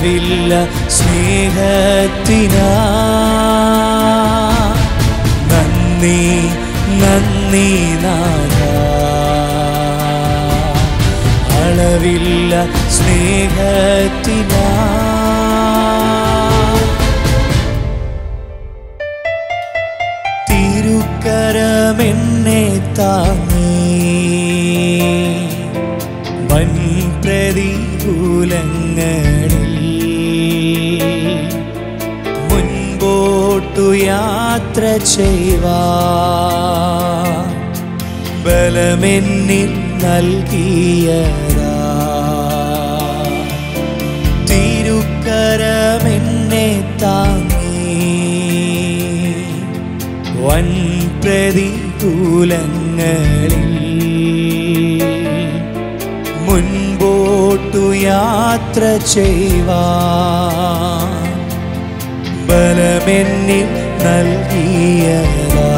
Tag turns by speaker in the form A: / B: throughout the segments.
A: അളവില്ല സ്നേഹത്തിനാ നന്ദി നന്ദി നാഥ അളവില്ല സ്നേഹത്തിനാ തിരുക്കരമെന്നെ താങ്ങി വൻ പ്രതികൂലങ്ങളിൽ മുൻപോട്ടു യാത്ര ചെയ്യുവാ ബലമെന്നിൽ നൽകിയതാ തിരുക്കരമെന്നെ താങ്ങി വൻ പ്രതികൂലങ്ങളിൽ മുൻപോട്ടു യാത്ര ചെയ്യുവാ ബലമെന്നിൽ നൽകിയതാ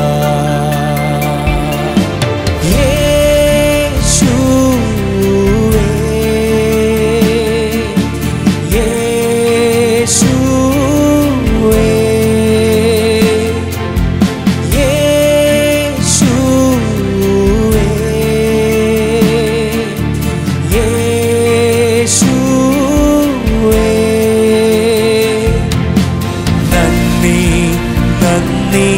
A: യേശുവേ യേശുവേ നന്ദി നന്ദി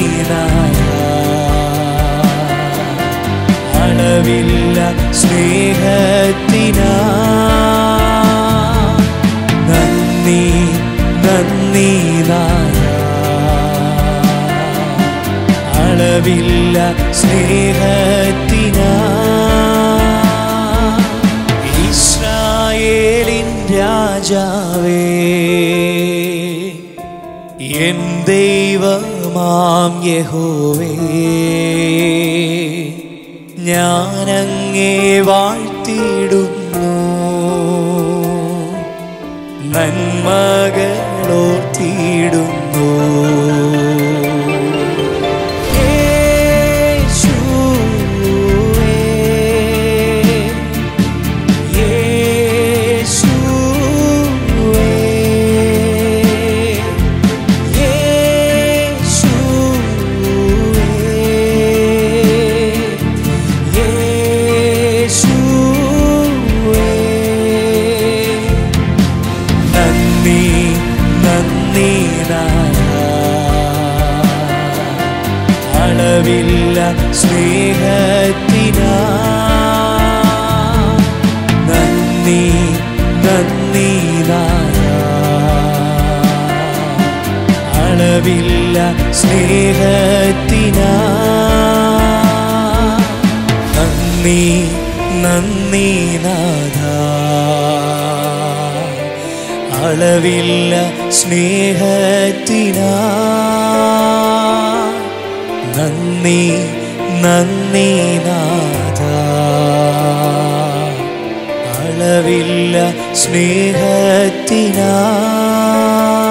A: അളവില്ല സ്നേഹത്തിനാ നന്ദി നന്ദി അളവില്ല സ്നേഹത്തിനാ ഇസ്രായേലിൻ രാജാവേ എൻ ദൈവമാം യഹോവേ ഞാനങ്ങേ വാഴ്ത്തിയിടുന്നു നന്മകളോർത്തിയിടുന്നു യേശുവേ യേശുവേ നന്ദി നന്ദി അളവില്ല സ്നേഹത്തിനാ നന്ദി നന്ദി അളവില്ല സ്നേഹത്തിനാ നന്ദി നന്ദി നാഥ അളവില്ല സ്നേഹത്തിനാ നന്ദി നന്ദി നാഥ അളവില്ല സ്നേഹത്തിനാ